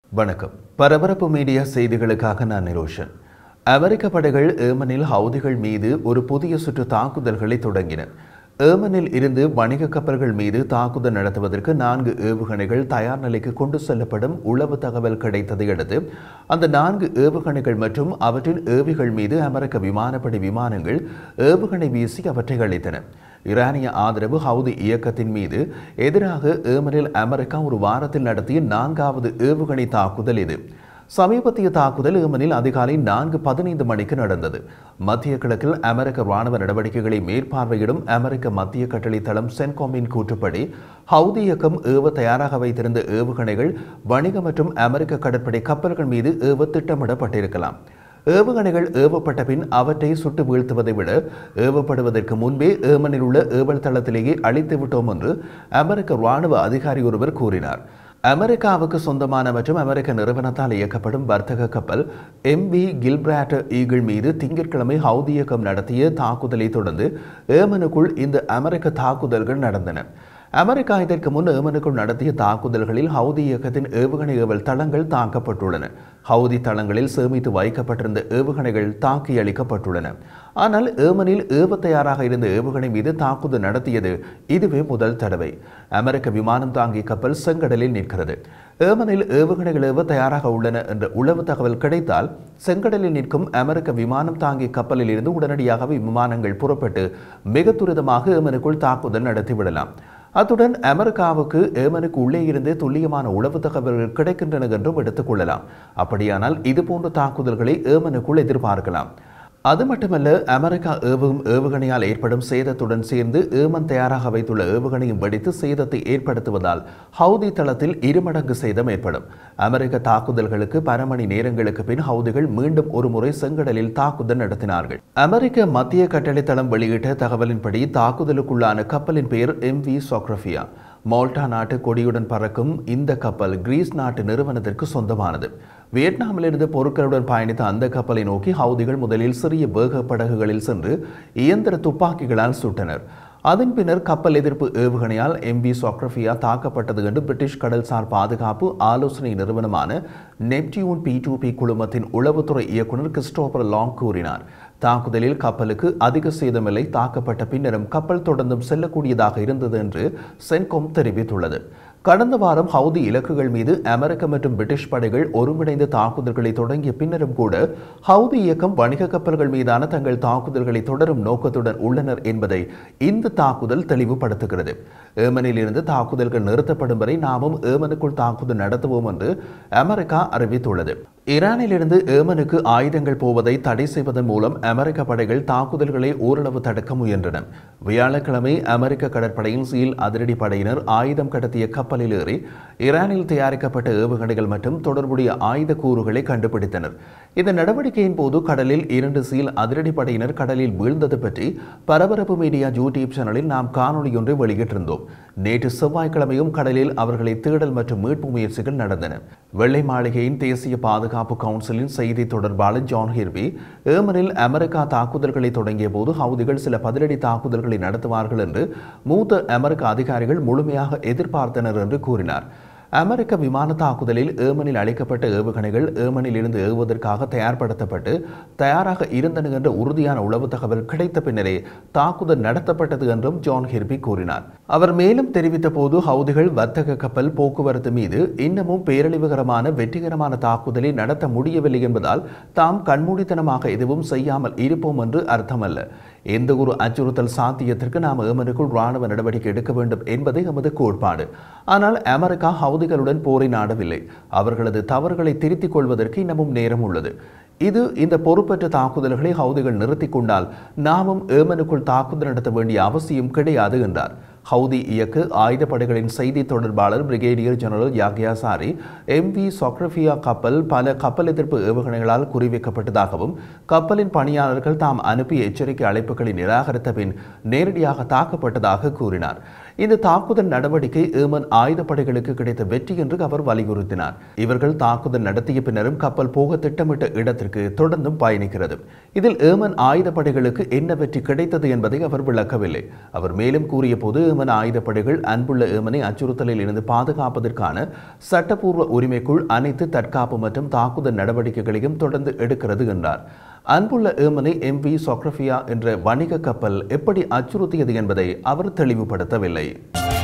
வணக்கம் பரபரப்பு மீடியா செய்திகளுக்காக நான் நிரோஷன் அமெரிக்க படைகள் ஏமனில் ஹவுதிகள் மீது ஒரு புதிய சுற்று தாக்குதல்களை தொடங்கின ஏமனில் இருந்து வணிக கப்பல்கள் மீது தாக்குதல் நடத்துவதற்கு நான்கு ஏவுகணைகள் தயார் நிலைக்கு கொண்டு செல்லப்படும் உளவு தகவல் கிடைத்ததை அடுத்து அந்த நான்கு ஏவுகணைகள் மற்றும் அவற்றின் ஏவிகள் மீது அமெரிக்க விமானப்படை விமானங்கள் ஏவுகணை வீசி அவற்றை அளித்தன ஈரானிய ஆதரவு ஹவுதி இயக்கத்தின் மீது எதிராக ஏமனில் அமெரிக்கா ஒரு வாரத்தில் நடத்திய நான்காவது ஏவுகணை தாக்குதல் இது சமீபத்திய தாக்குதல் ஏமனில் அதிகாலை நான்கு பதினைந்து மணிக்கு நடந்தது மத்திய கிழக்கில் அமெரிக்க ராணுவ நடவடிக்கைகளை மேற்பார்வையிடும் அமெரிக்க மத்திய கட்டளை தளம் சென்காமின் கூற்றுப்படி ஹவுதி இயக்கம் ஏவ தயாராக வைத்திருந்த ஏவுகணைகள் வணிக மற்றும் அமெரிக்க கடற்படை கப்பல்கள் மீது ஏவ திட்டமிடப்பட்டிருக்கலாம் ஏவுகணைகள் ஏவப்பட்ட பின் அவற்றை சுட்டு வீழ்த்துவதை விட ஏவப்படுவதற்கு முன்பே ஏமனில் உள்ள ஏவல் தளத்திலேயே அழித்து விட்டோம் என்று அமெரிக்க ராணுவ அதிகாரி ஒருவர் கூறினார் அமெரிக்காவுக்கு சொந்தமான மற்றும் அமெரிக்க நிறுவனத்தால் இயக்கப்படும் வர்த்தக கப்பல் எம்வி கில்பிராட் ஈகிள் மீது திங்கட்கிழமை ஹவுதி இயக்கம் நடத்திய தாக்குதலை தொடர்ந்து ஏமனுக்குள் இந்த அமெரிக்க தாக்குதல்கள் நடந்தன அமெரிக்கா இதற்கு முன் ஏமனுக்குள் நடத்திய தாக்குதல்களில் ஹவுதி இயக்கத்தின் ஏவுகணை ஏவல் தளங்கள் தாக்கப்பட்டுள்ளன ஹவுதி தளங்களில் சேமித்து வைக்கப்பட்டிருந்த ஏவுகணைகள் தாக்கி அளிக்கப்பட்டுள்ளன ஆனால் ஏமனில் ஏவ தயாராக இருந்த ஏவுகணை மீது தாக்குதல் நடத்தியது இதுவே முதல் தடவை அமெரிக்க விமானம் தாங்கிய கப்பல் செங்கடலில் நிற்கிறது ஏமனில் ஏவுகணைகள் ஏவ தயாராக உள்ளன என்ற உளவு தகவல் கிடைத்தால் செங்கடலில் நிற்கும் அமெரிக்க விமானம் தாங்கிய கப்பலில் இருந்து உடனடியாகவே விமானங்கள் புறப்பட்டு மிக துரிதமாக ஏமனுக்குள் தாக்குதல் நடத்திவிடலாம் அத்துடன் அமெரிக்காவுக்கு ஏமனுக்கு உள்ளே இருந்து துல்லியமான உளவு தகவல்கள் கிடைக்கின்றன என்றும் எடுத்துக்கொள்ளலாம் அப்படியானால் இதுபோன்ற தாக்குதல்களை ஏமனுக்குள் எதிர்பார்க்கலாம் அது மட்டுமல்ல அமெரிக்கா ஏவும் ஏவுகணையால் ஏற்படும் சேதத்துடன் சேர்ந்து ஏமன் தயாராக வைத்துள்ள ஏவுகணையும் வெடித்து சேதத்தை ஏற்படுத்துவதால் ஹவுதி தளத்தில் இருமடங்கு சேதம் ஏற்படும் அமெரிக்க தாக்குதல்களுக்கு பல மணி நேரங்களுக்கு பின் ஹவுதிகள் மீண்டும் ஒரு முறை செங்கடலில் தாக்குதல் நடத்தினார்கள் அமெரிக்க மத்திய கட்டளை தளம் வெளியிட்ட தகவலின்படி தாக்குதலுக்குள்ளான கப்பலின் பெயர் எம் வி சோக்ரஃபியா மால்டா நாட்டு கொடியுடன் பறக்கும் இந்த கப்பல் கிரீஸ் நாட்டு நிறுவனத்திற்கு சொந்தமானது வியட்நாமிலிருந்து பொருட்களுடன் பயணித்த அந்த கப்பலை நோக்கி ஹவுதிகள் முதலில் சிறிய வேக படகுகளில் சென்று இயந்திர துப்பாக்கிகளால் சுட்டனர் அதன் பின்னர் கப்பல் எதிர்ப்பு ஏவுகணையால் எம்பி சோக்ரஃபியா தாக்கப்பட்டது என்று பிரிட்டிஷ் கடல்சார் பாதுகாப்பு ஆலோசனை நிறுவனமான நெப்டியூன் பி டூ பி குழுமத்தின் உளவுத்துறை இயக்குநர் கிறிஸ்டோபர் லாங் கூறினார் தாக்குதலில் கப்பலுக்கு அதிக சேதமில்லை தாக்கப்பட்ட பின்னரும் கப்பல் தொடர்ந்தும் செல்லக்கூடியதாக இருந்தது என்று சென்கோம் தெரிவித்துள்ளது கடந்த வாரம் ஹவுதி இலக்குகள் மீது அமெரிக்க மற்றும் பிரிட்டிஷ் படைகள் ஒருங்கிணைந்த தாக்குதல்களை தொடங்கிய பின்னரும் கூட ஹவுதி இயக்கம் வணிக கப்பல்கள் மீதான தங்கள் தாக்குதல்களை தொடரும் நோக்கத்துடன் உள்ளனர் என்பதை இந்த தாக்குதல் தெளிவுபடுத்துகிறது ஏமனில் இருந்து தாக்குதல்கள் நிறுத்தப்படும் வரை நாமும் ஏமனுக்குள் தாக்குதல் நடத்துவோம் என்று அமெரிக்கா அறிவித்துள்ளது ஈரானில் இருந்து ஏமனுக்கு ஆயுதங்கள் போவதை தடை செய்வதன் மூலம் அமெரிக்க படைகள் தாக்குதல்களை ஓரளவு தடுக்க முயன்றன வியாழக்கிழமை அமெரிக்க கடற்படையின் சீல் அதிரடி படையினர் ஆயுதம் கடத்திய கப்பலில் ஏறி ஈரானில் தயாரிக்கப்பட்ட ஏவுகணைகள் மற்றும் தொடர்புடைய ஆயுத கூறுகளை கண்டுபிடித்தனர் இந்த நடவடிக்கையின் போது கடலில் இரண்டு சீல் அதிரடி படையினர் கடலில் வீழ்ந்தது பற்றி பரபரப்பு மீடியா யூடியூப் சேனலில் நாம் காணொலி ஒன்றை வெளியிட்டிருந்தோம் நேற்று செவ்வாய்க்கிழமையும் கடலில் அவர்களை தேடல் மற்றும் மீட்பு முயற்சிகள் நடந்தன வெள்ளை மாளிகையின் தேசிய பாதுகாப்பு கவுன்சிலின் செய்தி தொடர்பாளர் ஜான் ஹிர்பி ஏமனில் அமெரிக்கா தாக்குதல்களை தொடங்கிய போது ஹவுதிகள் சில பதிலடி தாக்குதல்களை நடத்துவார்கள் என்று மூத்த அமெரிக்க அதிகாரிகள் முழுமையாக எதிர்பார்த்தனர் என்று கூறினார் அமெரிக்க விமான தாக்குதலில் ஏமனில் அளிக்கப்பட்ட ஏவுகணைகள் ஏமனில் இருந்து ஏவுவதற்காக தயார்படுத்தப்பட்டு தயாராக இருந்தன என்ற உறுதியான உளவு தகவல் கிடைத்த பின்னரே தாக்குதல் நடத்தப்பட்டது என்றும் ஜான் ஹிர்பி கூறினார் அவர் மேலும் தெரிவித்த போது ஹவுதிகள் வர்த்தக கப்பல் போக்குவரத்து மீது இன்னமும் பேரழிவுகரமான வெற்றிகரமான தாக்குதலை நடத்த முடியவில்லை என்பதால் தாம் கண்மூடித்தனமாக எதுவும் செய்யாமல் இருப்போம் என்று அர்த்தமல்ல எந்த ஒரு அச்சுறுத்தல் சாத்தியத்திற்கு நாம் ஏமனுக்குள் ராணுவ நடவடிக்கை எடுக்க வேண்டும் என்பதே எமது கோட்பாடு ஆனால் அமெரிக்கா ஹவுதிகளுடன் போரை நாடவில்லை அவர்களது தவறுகளை திருத்திக் கொள்வதற்கு இன்னமும் நேரம் உள்ளது இது இந்த பொறுப்பற்ற தாக்குதல்களை ஹவுதிகள் நிறுத்திக் கொண்டால் நாமும் ஏமனுக்குள் தாக்குதல் நடத்த வேண்டிய அவசியம் கிடையாது என்றார் ஹவுதி இயக்க ஆயுதப்படைகளின் செய்தி தொடர்பாளர் brigadier general Yahya Saree M V சொக்ரஃபியா கப்பல் பல கப்பல் எதிர்ப்பு ஏவுகணைகளால் குறிவைக்கப்பட்டதாகவும் கப்பலின் பணியாளர்கள் தாம் அனுப்பிய எச்சரிக்கை அழைப்புகளை நிராகரித்த பின் நேரடியாக தாக்கப்பட்டதாக கூறினார் இந்த தாக்குதல் நடவடிக்கை ஏமன் ஆயுதப்படைகளுக்கு கிடைத்த வெற்றி என்று அவர் வலியுறுத்தினார் இவர்கள் தாக்குதல் நடத்திய பின்னரும் கப்பல் போக திட்டமிட்ட இடத்திற்கு தொடர்ந்தும் பயணிக்கிறது இதில் ஏமன் ஆயுதப்படைகளுக்கு என்ன வெற்றி கிடைத்தது என்பதை அவர் விளக்கவில்லை அவர் மேலும் கூறிய போது ஏமன் ஆயுதப்படைகள் அன்புள்ள ஏமனை அச்சுறுத்தலில் இருந்து பாதுகாப்பதற்கான சட்டப்பூர்வ உரிமைக்குள் அனைத்து தற்காப்பு மற்றும் தாக்குதல் நடவடிக்கைகளையும் தொடர்ந்து எடுக்கிறது என்றார் அன்புள்ள ஏமனை எம்வி சொக்ரஃபியா என்ற வணிக கப்பல் எப்படி அச்சுறுத்தியது என்பதை அவர் தெளிவுபடுத்தவில்லை